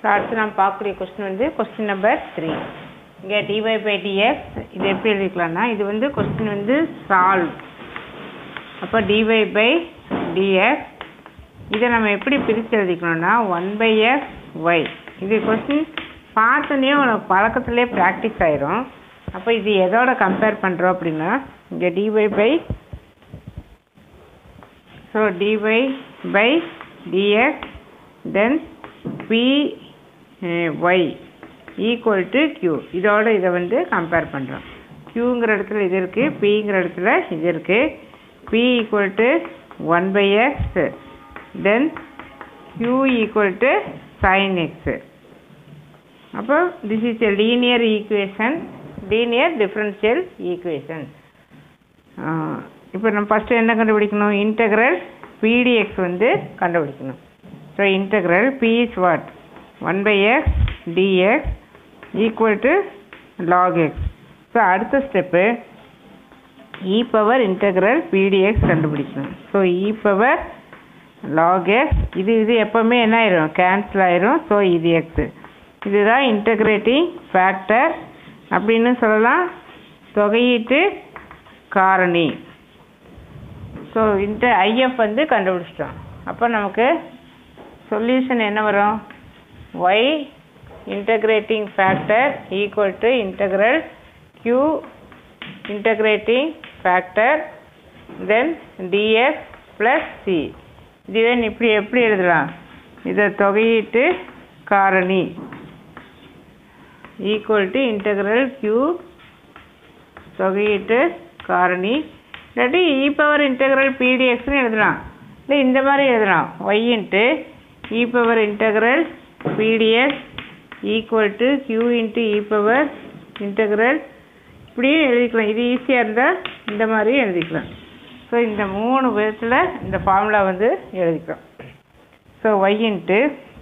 So அடுத்து நம்ம பார்க்கக்கூடிய கொஸ்டின் வந்து கொஸ்டின் நம்பர் த்ரீ இங்கே டிஒய் பை டிஎக்ஸ் இது எப்படி எழுதிக்கலாம்னா இது வந்து கொஸ்டின் வந்து சால்வ் அப்போ டிஒய் பை டிஎக்ஸ் இதை நம்ம எப்படி பிரித்து எழுதிக்கணும்னா ஒன் பை எக்ஸ் ஒய் இது கொஸ்டின் பார்த்தோன்னே உனக்கு பழக்கத்துலேயே ப்ராக்டிஸ் ஆயிரும் அப்போ இது எதோட கம்பேர் பண்ணுறோம் அப்படின்னா இங்கே D Y by so D Y by D X then P Y equal to Q இதோட இதை வந்து கம்பேர் பண்ணுறோம் க்யூங்கிற இடத்துல இது இருக்குது பிங்கிற இடத்துல இது இருக்குது P equal to one by X then Q equal to sine X அப்போ this is a linear equation linear differential equation இப்போ நம்ம ஃபஸ்ட்டு என்ன கண்டுபிடிக்கணும் இன்டெக்ரல் பிடிஎக்ஸ் வந்து கண்டுபிடிக்கணும் so integral P is what one by X D X equal to log X so அடுத்த step E power integral P D X கண்டுபிடிக்கணும் so E power log X இது இது எப்போவுமே என்ன ஆயிரும் கேன்சல் ஆயிரும் ஸோ இது எக்ஸு இதுதான் இன்டகிரேட்டிங் ஃபேக்டர் அப்படின்னு சொல்லலாம் தொகையீட்டு காரணி ஸோ இந்த ஐஎஃப் வந்து கண்டுபிடிச்சிட்டோம் அப்போ நமக்கு சொல்யூஷன் என்ன வரும் Y integrating factor equal to integral Q integrating factor then D X plus C இதுவே இப்படி எப்படி எழுதலாம் இதை தொகையீட்டு காரணி ஈக்குவல் டு இன்டகிரல் க்யூ தொகையீட்டு காரணி இல்லாட்டி இ பவர் இன்டகிரல் பிடிஎக்ஸ்னு எழுதலாம் இல்லை இந்த மாதிரி எழுதலாம் Y into E power integral P D X equal to Q into E power integral இப்படியும் எழுதிக்கலாம் இது ஈஸியாக இருந்தால் இந்த மாதிரியும் எழுதிக்கலாம் ஸோ இந்த மூணு விதத்தில் இந்த ஃபார்முலா வந்து எழுதிக்கலாம் so Y into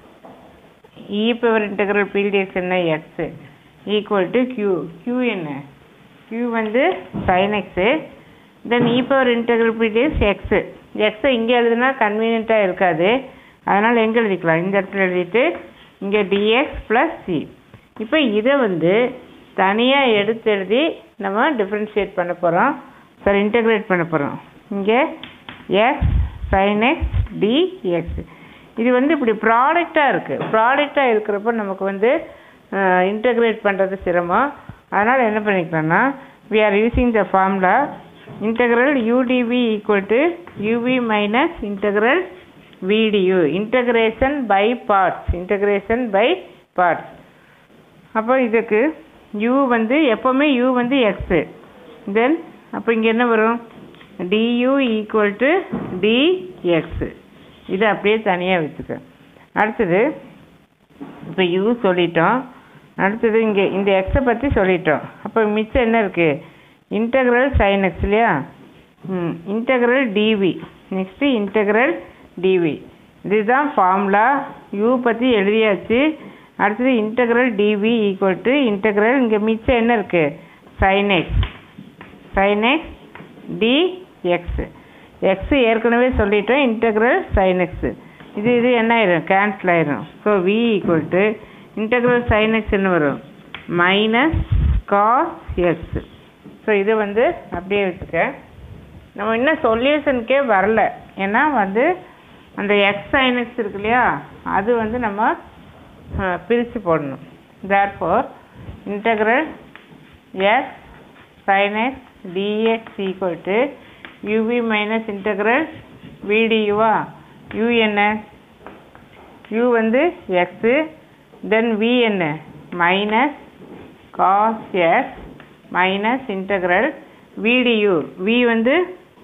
E power integral P D X என்ன X equal to Q Q என்ன க்யூ வந்து sine X then E power integral P D X X எக்ஸை இங்கே எழுதுனா கன்வீனியண்ட்டாக இருக்காது அதனால் எங்கே எழுதிக்கலாம் இந்த இடத்துல எழுதிட்டு இங்கே டிஎக்ஸ் ப்ளஸ் சி இப்போ இதை வந்து தனியாக எடுத்து எழுதி நம்ம டிஃப்ரென்ஷியேட் பண்ண போகிறோம் சாரி இன்டகிரேட் பண்ண போகிறோம் இங்கே எக்ஸ் சைன் எக்ஸ் டிஎக்ஸ் இது வந்து இப்படி ப்ராடக்டாக இருக்குது ப்ராடக்டாக இருக்கிறப்ப நமக்கு வந்து இன்டகிரேட் பண்ணுறது சிரமம் அதனால் என்ன பண்ணிக்கலாம்னா we are using the formula integral U D V equal to U V minus integral V D U integration by parts integration by parts அப்போ இதுக்கு யூ வந்து எப்போவுமே யூ வந்து எக்ஸு தென் அப்போ இங்கே என்ன வரும் டியூ ஈக்குவல் டு டிஎக்ஸு இதை அப்படியே தனியாக வச்சுக்க அடுத்தது இப்போ யூ சொல்லிட்டோம் அடுத்தது இங்கே இந்த எக்ஸை பற்றி சொல்லிட்டோம் அப்போ மிச்சம் என்ன இருக்குது இன்டகிரல் சைன் எக்ஸ் இல்லையா hmm integral D V next integral D V இதுதான் ஃபார்முலா யூ பற்றி எழுதியாச்சு அடுத்தது integral D V equal to integral இங்கே மிச்சம் என்ன இருக்குது sine X sine X D X X ஏற்கனவே சொல்லிட்டோம் இன்டகிரல் சைன் எக்ஸு இது இது என்ன ஆயிரும் கேன்சல் ஆயிரும் so V equal to integral sine X என்ன வரும் மைனஸ் காஸ் எக்ஸ் ஸோ இது வந்து அப்படியே வச்சுக்க நம்ம இன்னும் சொல்யூஷனுக்கே வரல ஏன்னா வந்து அந்த எக்ஸ் சைன் எக்ஸ் இருக்கு இல்லையா அது வந்து நம்ம பிரித்து போடணும் therefore integral X sine X D X equal to U V minus integral விடியூவா யூ என்ன யூ வந்து எக்ஸு தென் வி என்ன minus cos X minus integral V D U V வந்து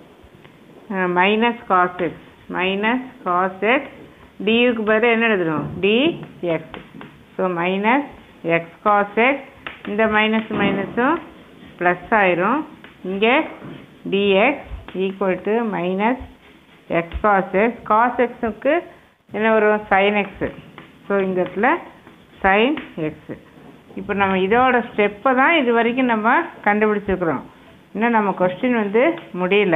minus cos X minus cos X டியூக்கு பதில் என்ன எழுதணும் D X so minus X cos X இந்த மைனஸ் மைனஸும் ப்ளஸ் ஆயிரும் இங்கே D X equal to minus X cos X cos எக்ஸுக்கு என்ன வரும் சைன் எக்ஸு ஸோ இந்த இடத்துல சைன் எக்ஸு இப்போ நம்ம இதோட ஸ்டெப்பை தான் இது வரைக்கும் நம்ம கண்டுபிடிச்சிருக்கிறோம் இன்னும் நம்ம கொஸ்டின் வந்து முடியல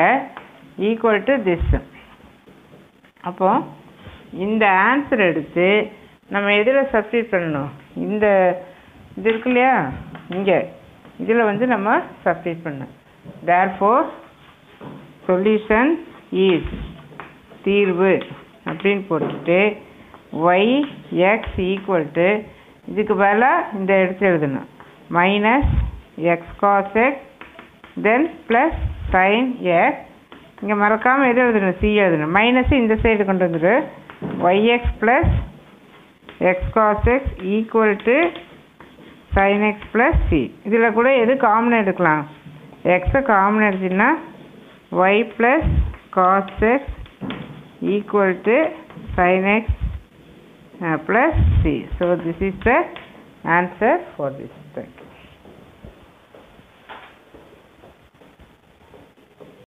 ஈக்குவல் டு திஸ் அப்போ இந்த ஆன்சர் எடுத்து நம்ம எதில் சப்ஸ்டியூட் பண்ணணும் இந்த இது இருக்கு இல்லையா இங்கே இதில் வந்து நம்ம சப்ஸ்டியூட் பண்ணணும் தேர் ஃபோர் சொல்யூஷன் இஸ் தீர்வு அப்படின்னு போட்டுட்டு ஒய் எக்ஸ் ஈக்குவல் டு இதுக்கு பதிலாக இந்த எடுத்து எழுதணும் minus X cos X then plus sine X இங்கே மறக்காமல் எது எழுதணும் சி எழுதணும் மைனஸ் இந்த சைடு கொண்டு வந்துடு Y X plus X cos X equal to sine X plus C இதில் கூட எது காமன் எடுக்கலாம் எக்ஸை காமன் எடுத்திங்கன்னா Y plus cos X equal to sine X plus c. So this is the answer for this.